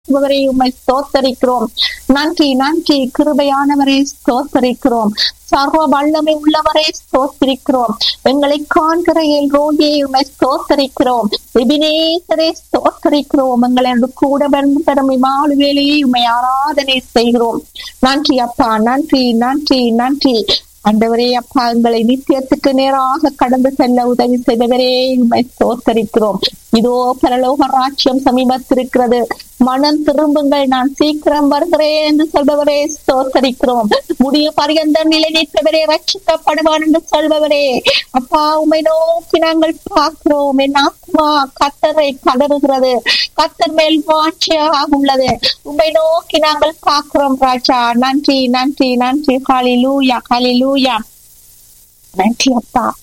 நடத்துபவரே உம்மை ஸ்தோத்தரிக்கிறோம் நன்றி நன்றி கிருபையானவரே ஸ்தோத்தரிக்கிறோம் சர்வ வல்லமை உள்ளவரே ஸ்தோத்திரிக்கிறோம் எங்களை காண்கிற என் ரோகியை உண்மை ஸ்தோத்தரிக்கிறோம் எபினேசரே ஸ்தோத்தரிக்கிறோம் எங்களை கூட வந்து தரும் இமாலு வேலையை உண்மை ஆராதனை செய்கிறோம் நன்றி அப்பா நன்றி நன்றி நன்றி ஆண்டவரே அப்பா எங்களை நித்தியத்துக்கு நேராக கடந்து செல்ல உதவி செய்தவரே உண்மை ஸ்தோத்தரிக்கிறோம் இதோ பரலோக ராட்சியம் சமீபத்திருக்கிறது மனம் திரும்புங்கள் நான் சீக்கிரம் வருகிறேன் என்று சொல்பவரே ஸ்தோத்தரிக்கிறோம் முடிய பரியந்த நிலை நிற்பவரே ரட்சிக்கப்படுவான் என்று சொல்பவரே அப்பா உமை நோக்கி நாங்கள் பார்க்கிறோம் என் ஆத்மா கத்தரை கதறுகிறது கத்தர் மேல் வாட்சியாக உள்ளது உமை நோக்கி நாங்கள் பார்க்கிறோம் ராஜா நன்றி நன்றி நன்றி ஹாலிலூயா ஹாலிலூயா நன்றி அப்பா